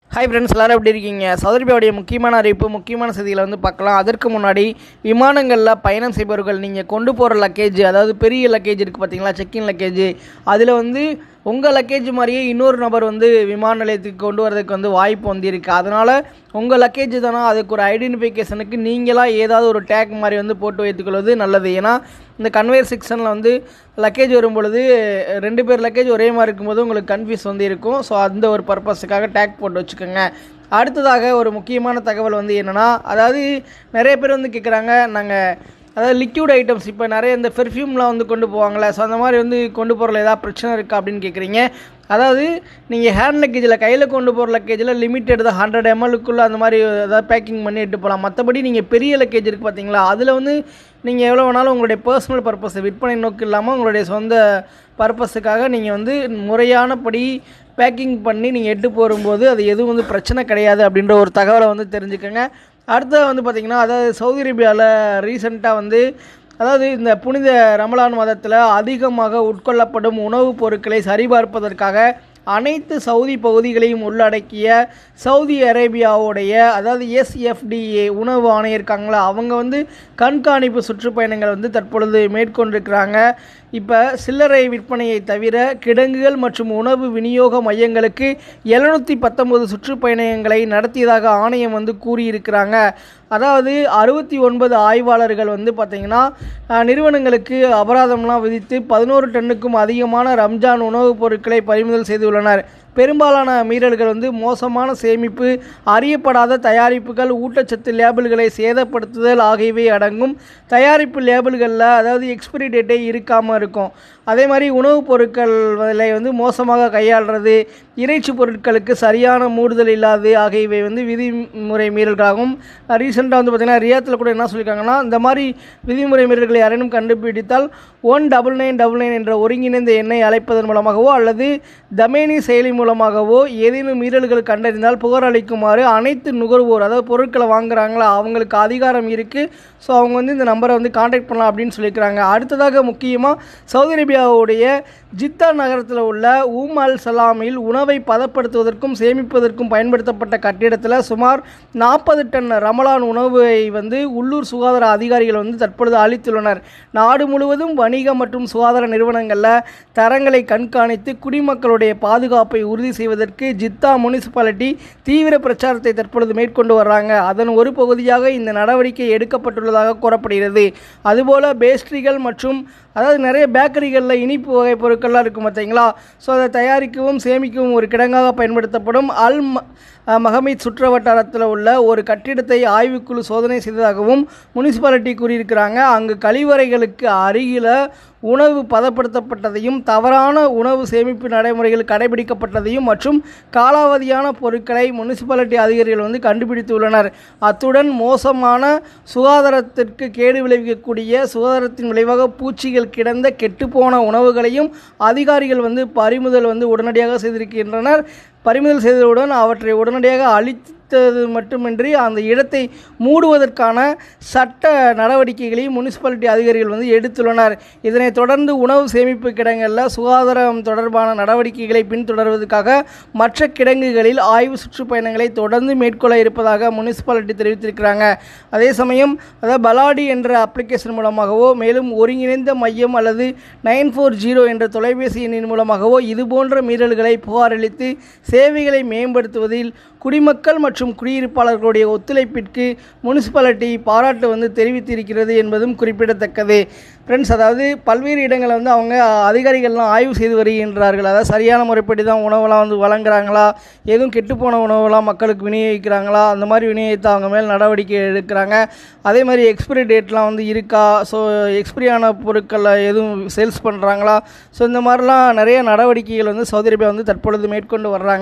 hi friends எல்லாரும் எப்படி இருக்கீங்க சௌதரிபாவுடைய முக்கியமான அறிவிப்பு முக்கியமான செய்திகளை வந்து பார்க்கலாம் அதற்கு முன்னாடி விமானங்களில் பயணம் செய்பவர்கள் நீங்கள் கொண்டு போகிற லக்கேஜ் அதாவது பெரிய லக்கேஜ் இருக்குது பார்த்தீங்களா செக்கின் லக்கேஜ் அதில் வந்து உங்கள் லக்கேஜ் மாதிரியே இன்னொரு நபர் வந்து விமான நிலையத்துக்கு கொண்டு வரதுக்கு வந்து வாய்ப்பு வந்து இருக்குது அதனால் உங்கள் லக்கேஜ் தானே அதுக்கு ஒரு ஐடென்டிஃபிகேஷனுக்கு நீங்களாக ஏதாவது ஒரு டேக் மாதிரி வந்து போட்டு வைத்துக்கொள்வது நல்லது ஏன்னா இந்த கன்வேயர் செக்ஷனில் வந்து லக்கேஜ் வரும் பொழுது ரெண்டு பேர் லக்கேஜ் ஒரே மாதிரி இருக்கும்போது உங்களுக்கு கன்ஃபியூஸ் வந்து இருக்கும் ஸோ அந்த ஒரு பர்பஸுக்காக டேக் போட்டு வச்சுக்கோங்க அடுத்ததாக ஒரு முக்கியமான தகவல் வந்து என்னென்னா அதாவது நிறைய பேர் வந்து கேட்குறாங்க நாங்கள் அதாவது லிக்யூட் ஐட்டம்ஸ் இப்போ நிறைய இந்த பெர்ஃப்யூம்லாம் வந்து கொண்டு போவாங்களே ஸோ அந்த மாதிரி வந்து கொண்டு போகிறதுல ஏதாவது பிரச்சனை இருக்கா அப்படின்னு கேட்குறீங்க அதாவது நீங்கள் ஹேண்ட் லக்கேஜில் கையில் கொண்டு போகிற லக்கேஜில் லிமிட்டட் தான் ஹண்ட்ரட் எம்எல்க்குள்ளே அந்த மாதிரி ஏதாவது பேக்கிங் பண்ணி எட்டு போகலாம் மற்றபடி நீங்கள் பெரிய லக்கேஜ் இருக்குது பார்த்தீங்களா அதில் வந்து நீங்கள் எவ்வளோ வேணாலும் உங்களுடைய பர்சனல் பர்பஸ் விற்பனை நோக்கு இல்லாமல் உங்களுடைய சொந்த பர்பஸுக்காக நீங்கள் வந்து முறையானபடி பேக்கிங் பண்ணி நீங்கள் எட்டு போகும்போது அது எதுவும் வந்து பிரச்சனை கிடையாது அப்படின்ற ஒரு தகவலை வந்து தெரிஞ்சுக்கோங்க அடுத்தது வந்து பார்த்திங்கன்னா அதாவது சவுதி அரேபியாவில் ரீசெண்டாக வந்து அதாவது இந்த புனித ரமலான் மதத்தில் அதிகமாக உட்கொள்ளப்படும் உணவுப் பொருட்களை சரிபார்ப்பதற்காக அனைத்து சவுதி பகுதிகளையும் உள்ளடக்கிய சவுதி அரேபியாவுடைய அதாவது எஸ்எஃப்டிஏ உணவு ஆணையம் இருக்காங்களா அவங்க வந்து கண்காணிப்பு சுற்றுப்பயணங்கள் வந்து தற்பொழுது மேற்கொண்டிருக்கிறாங்க இப்போ சில்லறை விற்பனையை தவிர கிடங்குகள் மற்றும் உணவு விநியோக மையங்களுக்கு எழுநூற்றி பத்தொன்பது சுற்றுப்பயணங்களை நடத்தியதாக ஆணையம் வந்து கூறியிருக்கிறாங்க அதாவது அறுபத்தி ஒன்பது ஆய்வாளர்கள் வந்து பார்த்திங்கன்னா நிறுவனங்களுக்கு அபராதம்லாம் விதித்து பதினோரு டன்னுக்கும் அதிகமான ரம்ஜான் உணவுப் பொருட்களை பறிமுதல் செய்துள்ளனர் பெரும்பாலான மீறல்கள் வந்து மோசமான சேமிப்பு அறியப்படாத தயாரிப்புகள் ஊட்டச்சத்து லேபிள்களை சேதப்படுத்துதல் ஆகியவை அடங்கும் தயாரிப்பு லேபிள்களில் அதாவது எக்ஸ்பிரி டேட்டே இருக்காமல் இருக்கும் அதே மாதிரி உணவுப் பொருட்கள் விலை வந்து மோசமாக கையாளுறது இறைச்சி பொருட்களுக்கு சரியான மூடுதல் இல்லாது ஆகியவை வந்து விதிமுறை மீறல்களாகும் ரீசெண்டாக வந்து பார்த்திங்கன்னா ரியாத்தில் கூட என்ன சொல்லியிருக்காங்கன்னா இந்த மாதிரி விதிமுறை மீறல்களை யாரேனும் கண்டுபிடித்தால் one double nine double nine என்ற ஒருங்கிணைந்த எண்ணை அழைப்பதன் மூலமாகவோ அல்லது தமேனி செயலி மூலமாகவோ ஏதேனும் மீறல்கள் கண்டறிந்தால் புகார் அளிக்குமாறு அனைத்து நுகர்வோர் அதாவது பொருட்களை வாங்குறாங்களா அவங்களுக்கு அதிகாரம் இருக்குது ஸோ அவங்க வந்து இந்த நம்பரை வந்து காண்டாக்ட் பண்ணலாம் அப்படின்னு சொல்லியிருக்கிறாங்க அடுத்ததாக முக்கியமாக சவுதி அரேபியாவுடைய ஜித்தா நகரத்தில் உள்ள ஊம் அல் சலாமில் உணவை பதப்படுத்துவதற்கும் சேமிப்பதற்கும் பயன்படுத்தப்பட்ட கட்டிடத்தில் சுமார் நாற்பது டன் ரமலான் உணவை வந்து உள்ளூர் சுகாதார அதிகாரிகள் வந்து தற்பொழுது அளித்துள்ளனர் நாடு முழுவதும் வணிக மற்றும் சுகாதார நிறுவனங்களில் தரங்களை கண்காணித்து குடிமக்களுடைய பாதுகாப்பை உறுதி செய்வதற்கு ஜித்தா முனிசிபாலிட்டி தீவிர பிரச்சாரத்தை தற்பொழுது மேற்கொண்டு வர்றாங்க அதன் ஒரு பகுதியாக இந்த நடவடிக்கை எடுக்கப்பட்டுள்ளதாக கூறப்படுகிறது அதுபோல பேஸ்ட்ரிகள் மற்றும் அதாவது நிறைய பேக்கரிகளில் இனிப்பு வகை பொருட்கள்லாம் இருக்கும் பார்த்தீங்களா ஸோ அதை தயாரிக்கவும் சேமிக்கவும் ஒரு கிடங்காக பயன்படுத்தப்படும் அல் மஹமீத் சுற்ற வட்டாரத்தில் உள்ள ஒரு கட்டிடத்தை ஆய்வுக்குழு சோதனை செய்ததாகவும் முனிசிபாலிட்டி கூறியிருக்கிறாங்க அங்கு கழிவறைகளுக்கு அருகில் உணவு பதப்படுத்தப்பட்டதையும் தவறான உணவு சேமிப்பு நடைமுறைகள் கடைபிடிக்கப்பட்டதையும் மற்றும் காலாவதியான பொருட்களை முனிசிபாலிட்டி அதிகாரிகள் வந்து கண்டுபிடித்துள்ளனர் அத்துடன் மோசமான சுகாதாரத்திற்கு கேடு விளைவிக்கக்கூடிய சுகாதாரத்தின் விளைவாக பூச்சிகள் கிடந்த கெட்டுப்போன உணவுகளையும் அதிகாரிகள் வந்து பறிமுதல் வந்து உடனடியாக செய்திருக்கின்றனர் பறிமுதல் செய்தவுடன் அவற்றை உடனடியாக அழித்தது மட்டுமின்றி அந்த இடத்தை மூடுவதற்கான சட்ட நடவடிக்கைகளையும் முனிசிபாலிட்டி அதிகாரிகள் வந்து எடுத்துள்ளனர் இதனைத் தொடர்ந்து உணவு சேமிப்பு கிடங்களில் சுகாதாரம் தொடர்பான நடவடிக்கைகளை பின்தொடர்வதற்காக மற்ற கிடங்குகளில் ஆய்வு சுற்றுப்பயணங்களை தொடர்ந்து மேற்கொள்ள இருப்பதாக முனிசிபாலிட்டி தெரிவித்திருக்கிறாங்க அதே சமயம் அதாவது பலாடி என்ற அப்ளிகேஷன் மூலமாகவோ மேலும் ஒருங்கிணைந்த மையம் அல்லது நைன் ஃபோர் ஜீரோ என்ற தொலைபேசி எண்ணின் மூலமாகவோ இதுபோன்ற மீறல்களை புகாரளித்து சேவைகளை மேம்படுத்துவதில் குடிமக்கள் மற்றும் குடியிருப்பாளர்களுடைய ஒத்துழைப்பிற்கு முனிசிபாலிட்டி பாராட்டு வந்து தெரிவித்திருக்கிறது என்பதும் குறிப்பிடத்தக்கது ஃப்ரெண்ட்ஸ் அதாவது பல்வேறு இடங்களில் வந்து அவங்க அதிகாரிகள்லாம் ஆய்வு செய்து வருகின்றார்கள் அதாவது சரியான முறைப்படி தான் உணவெல்லாம் வந்து வழங்குறாங்களா எதுவும் கெட்டுப்போன உணவெல்லாம் மக்களுக்கு விநியோகிக்கிறாங்களா அந்த மாதிரி விநியோகித்து அவங்க மேல் நடவடிக்கை எடுக்கிறாங்க அதே மாதிரி எக்ஸ்பிரி டேட்லாம் வந்து இருக்கா ஸோ எக்ஸ்பிரியான பொருட்களை எதுவும் சேல்ஸ் பண்ணுறாங்களா ஸோ இந்த மாதிரிலாம் நிறைய நடவடிக்கைகள் வந்து சவுதி அரேபியா வந்து தற்பொழுது மேற்கொண்டு வர்றாங்க